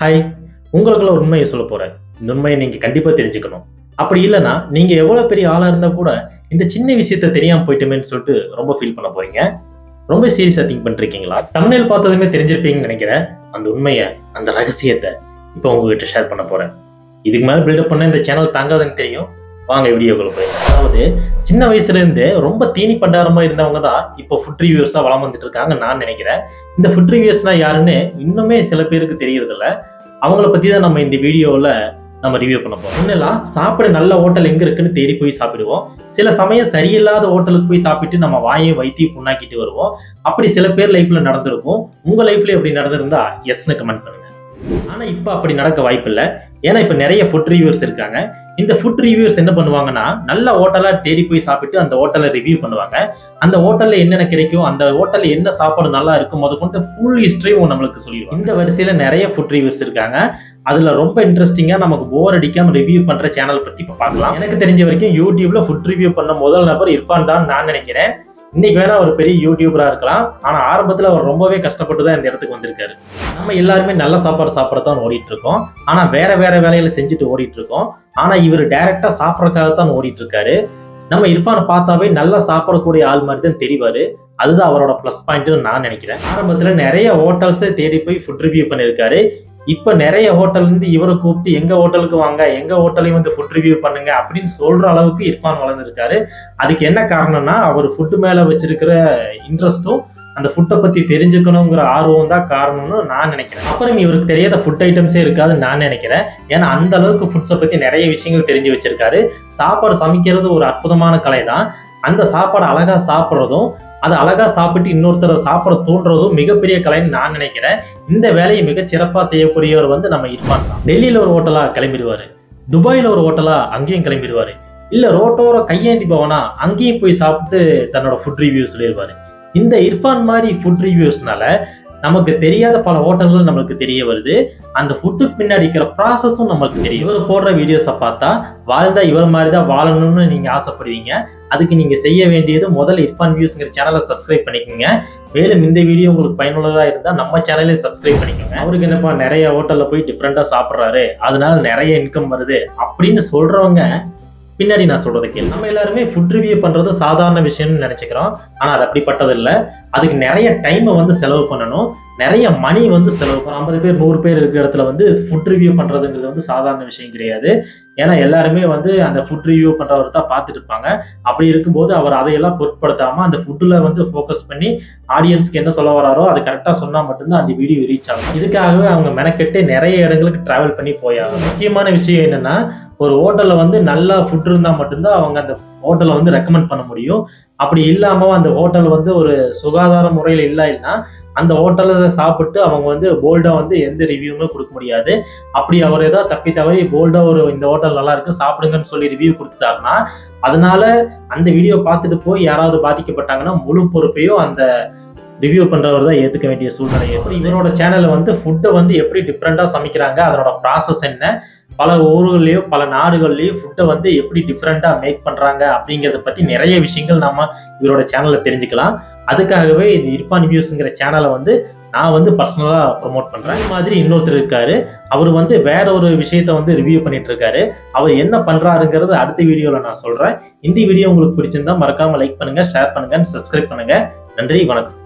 hi உங்களுக்குள்ள ஒரு உண்மையை சொல்ல போறேன் இந்த உண்மையை நீங்க கண்டிப்பா தெரிஞ்சுக்கணும் அப்படி இல்லைன்னா நீங்க எவ்வளவு பெரிய ஆளா இருந்தா கூட இந்த சின்ன விஷயத்த தெரியாம போயிட்டுமேன்னு சொல்லிட்டு ரொம்ப ஃபீல் பண்ண போறீங்க ரொம்ப சீரியஸா திங்க் பண்ணிருக்கீங்களா தமிழில் பார்த்ததுமே தெரிஞ்சிருப்பீங்கன்னு நினைக்கிறேன் அந்த உண்மையை அந்த ரகசியத்தை இப்போ உங்ககிட்ட ஷேர் பண்ண போறேன் இதுக்கு மேல பில்டப் பண்ண இந்த சேனல் தாங்காதுன்னு தெரியும் வாங்க வீடியோக்குள்ள போய் அதாவது சின்ன வயசுல இருந்து ரொம்ப தீனி பண்டாரமா இருந்தவங்க தான் இப்போ ஃபுட் ரிவ்யூஸா வளம் வந்துட்டு இருக்காங்க நான் நினைக்கிறேன் இந்த ஃபுட் ரிவ்யூஸ்னா யாருன்னு இன்னுமே சில பேருக்கு தெரியறது இல்ல அவங்கள பத்தி தான் நம்ம இந்த வீடியோவில் நம்ம ரிவ்யூ பண்ண போறோம் முன்னெல்லாம் சாப்பிட நல்ல ஹோட்டல் எங்க இருக்குன்னு தேடி போய் சாப்பிடுவோம் சில சமயம் சரியில்லாத ஹோட்டலுக்கு போய் சாப்பிட்டு நம்ம வாயை வைத்தி புண்ணாக்கிட்டு வருவோம் அப்படி சில பேர் லைஃப்ல நடந்திருக்கும் உங்க லைஃப்ல எப்படி நடந்திருந்தா எஸ்னு கமெண்ட் பண்ணுங்க ஆனா இப்ப அப்படி நடக்க வாய்ப்பு இல்லை ஏன்னா இப்ப நிறைய ஃபுட் ரிவ்யூஸ் இருக்காங்க இந்த ஃபுட் ரிவ்யூஸ் என்ன பண்ணுவாங்கன்னா நல்ல ஹோட்டலா தேடி போய் சாப்பிட்டு அந்த ஹோட்டலை ரிவ்யூ பண்ணுவாங்க அந்த ஹோட்டல்ல என்னென்ன கிடைக்கும் அந்த ஹோட்டல்ல என்ன சாப்பாடு நல்லா இருக்கும் முத கொண்டு ஃபுல் ஹிஸ்டரியும் நம்மளுக்கு சொல்லிடுவோம் இந்த வரிசையில நிறைய ஃபுட் ரிவ்யூஸ் இருக்காங்க அதுல ரொம்ப இன்ட்ரெஸ்டிங்கா நமக்கு போர் அடிக்காம ரிவ்யூ பண்ற சேனல் பத்தி இப்ப பார்க்கலாம் எனக்கு தெரிஞ்ச வரைக்கும் யூடியூப்ல ஃபுட் ரிவ்யூ பண்ண முதல் நபர் இர்ஃபான் தான் நான் நினைக்கிறேன் இன்னைக்கு வேணா ஒரு பெரிய யூடியூபரா இருக்கலாம் ஆனா ஆரம்பத்துல அவர் ரொம்பவே கஷ்டப்பட்டு தான் இந்த இடத்துக்கு வந்திருக்காரு நம்ம எல்லாருமே நல்ல சாப்பாடு சாப்பிடத்தான் ஓடிட்டு இருக்கோம் ஆனா வேற வேற வேலையில செஞ்சுட்டு ஓடிட்டு இருக்கோம் ஆனா இவர் டைரக்டா சாப்பிடறதுக்காகத்தான் ஓடிட்டு இருக்காரு நம்ம இர்ஃபானை பார்த்தாவே நல்லா சாப்பிடக்கூடிய ஆள் மாதிரி தான் தெரிவாரு அதுதான் அவரோட ப்ளஸ் பாயிண்ட்னு நான் நினைக்கிறேன் ஆரம்பத்துல நிறைய ஹோட்டல்ஸை தேடி போய் ஃபுட் ரிவ்யூ பண்ணியிருக்காரு இப்ப நிறைய ஹோட்டல் இருந்து இவரை கூப்பிட்டு எங்க ஹோட்டலுக்கு வாங்க எங்க ஹோட்டலையும் வந்து ஃபுட் ரிவ்யூ பண்ணுங்க அப்படின்னு சொல்ற அளவுக்கு இர்ஃபான் வளர்ந்துருக்காரு அதுக்கு என்ன காரணம்னா அவர் ஃபுட்டு மேல வச்சிருக்கிற இன்ட்ரெஸ்ட்டும் அந்த ஃபுட்டை பத்தி தெரிஞ்சுக்கணுங்கிற ஆர்வம் தான் காரணம்னு நான் நினைக்கிறேன் அப்புறம் இவருக்கு தெரியாத ஃபுட் ஐட்டம்ஸே இருக்காதுன்னு நான் நினைக்கிறேன் ஏன்னா அந்த அளவுக்கு ஃபுட்ஸை பத்தி நிறைய விஷயங்கள் தெரிஞ்சு வச்சிருக்காரு சாப்பாடு சமைக்கிறது ஒரு அற்புதமான கலை தான் அந்த சாப்பாடு அழகா சாப்பிட்றதும் அது அழகா சாப்பிட்டு இன்னொருத்தரை சாப்பிட தூண்டுறதும் மிகப்பெரிய கலைன்னு நான் நினைக்கிறேன் இந்த வேலையை மிக சிறப்பா செய்யக்கூடியவர் வந்து நம்ம இர்ஃபான் தான் டெல்லியில ஒரு ஹோட்டலா கிளம்பிடுவாரு துபாயில ஒரு ஹோட்டலா அங்கேயும் கிளம்பிடுவாரு இல்ல ரோட்டோர கையேந்தி பவனா அங்கேயும் போய் சாப்பிட்டு தன்னோட ஃபுட் ரிவ்யூ சொல்லிடுவாரு இந்த இர்ஃபான் மாதிரி ஃபுட் ரிவ்யூஸ்னால நமக்கு தெரியாத பல ஹோட்டல்கள் நம்மளுக்கு தெரிய வருது அந்த ஃபுட்டுக்கு பின்னாடி இருக்கிற ப்ராசஸும் நமக்கு தெரியும் இவர் போடுற வீடியோஸை பார்த்தா வாழ்ந்தா இவர் மாதிரி தான் வாழணும்னு நீங்க ஆசைப்படுவீங்க அதுக்கு நீங்க செய்ய வேண்டியது முதல்ல இர்ஃபான் வியூஸ்ங்கிற சேனலை சப்ஸ்கிரைப் பண்ணிக்கோங்க மேலும் இந்த வீடியோ உங்களுக்கு பயனுள்ளதா இருந்தா நம்ம சேனலே சப்ஸ்கிரைப் பண்ணிக்கோங்க அவருக்கு என்னப்பா நிறைய ஹோட்டல்ல போய் டிஃப்ரெண்டா சாப்பிட்றாரு அதனால நிறைய இன்கம் வருது அப்படின்னு சொல்றவங்க பின்னாடி நான் சொல்றதை கேள்வி நம்ம எல்லாருமே ஃபுட் ரிவ்யூ பண்றது சாதாரண விஷயம்னு நினைச்சுக்கிறோம் ஆனா அது அப்படிப்பட்டது இல்லை அதுக்கு நிறைய டைமை வந்து செலவு பண்ணணும் நிறைய மணி வந்து செலவு பண்ணணும் ஐம்பது பேர் நூறு பேர் இருக்கிற இடத்துல வந்து ஃபுட் ரிவ்யூ பண்றதுங்கிறது வந்து சாதாரண விஷயம் கிடையாது ஏன்னா எல்லாருமே வந்து அந்த ஃபுட் ரிவ்யூ பண்றவர் தான் பார்த்துட்டு இருப்பாங்க அப்படி இருக்கும்போது அவர் அதையெல்லாம் பொருட்படுத்தாம அந்த ஃபுட்டில் வந்து ஃபோக்கஸ் பண்ணி ஆடியன்ஸ்க்கு என்ன சொல்ல வராரோ அது கரெக்டாக சொன்னால் மட்டும்தான் அந்த வீடியோ ரீச் ஆகும் இதுக்காகவே அவங்க மெனக்கெட்டு நிறைய இடங்களுக்கு டிராவல் பண்ணி போயாகும் முக்கியமான விஷயம் என்னன்னா ஒரு ஹோட்டலில் வந்து நல்லா ஃபுட் இருந்தால் மட்டும்தான் அவங்க அந்த ஹோட்டலை வந்து ரெக்கமெண்ட் பண்ண முடியும் அப்படி இல்லாமல் அந்த ஹோட்டல் வந்து ஒரு சுகாதார முறையில் இல்லைன்னா அந்த ஹோட்டலில் சாப்பிட்டு அவங்க வந்து போல்டாக வந்து எந்த ரிவ்யூமே கொடுக்க முடியாது அப்படி அவர் ஏதாவது தப்பி தவறி போல்டாக ஒரு இந்த ஹோட்டல் நல்லா இருக்கு சாப்பிடுங்கன்னு சொல்லி ரிவ்யூ கொடுத்துட்டாருன்னா அதனால அந்த வீடியோ பார்த்துட்டு போய் யாராவது பாதிக்கப்பட்டாங்கன்னா முழு பொறுப்பையும் அந்த ரிவ்யூ பண்றவர் தான் ஏத்துக்க வேண்டிய சூழ்நிலை எப்படி இவரோட சேனல்ல வந்து ஃபுட்டை வந்து எப்படி டிஃப்ரெண்டா சமைக்கிறாங்க அதனோட ப்ராசஸ் என்ன பல ஊர்கள்லயும் பல நாடுகள்லயும் ஃபுட்டை வந்து எப்படி டிஃப்ரெண்டா மேக் பண்றாங்க அப்படிங்கறத பத்தி நிறைய விஷயங்கள் நாம இவரோட சேனல்ல தெரிஞ்சுக்கலாம் அதுக்காகவே இந்த இர்பான் வியூஸ்ங்கிற சேனலை வந்து நான் வந்து பர்சனலா ப்ரொமோட் பண்றேன் இந்த மாதிரி இன்னொருத்தர் இருக்காரு அவர் வந்து வேற ஒரு விஷயத்த வந்து ரிவ்யூ பண்ணிட்டு இருக்காரு அவர் என்ன பண்றாருங்கிறது அடுத்த வீடியோல நான் சொல்றேன் இந்த வீடியோ உங்களுக்கு பிடிச்சிருந்தா மறக்காம லைக் பண்ணுங்க ஷேர் பண்ணுங்க சப்ஸ்கிரைப் பண்ணுங்க நன்றி வணக்கம்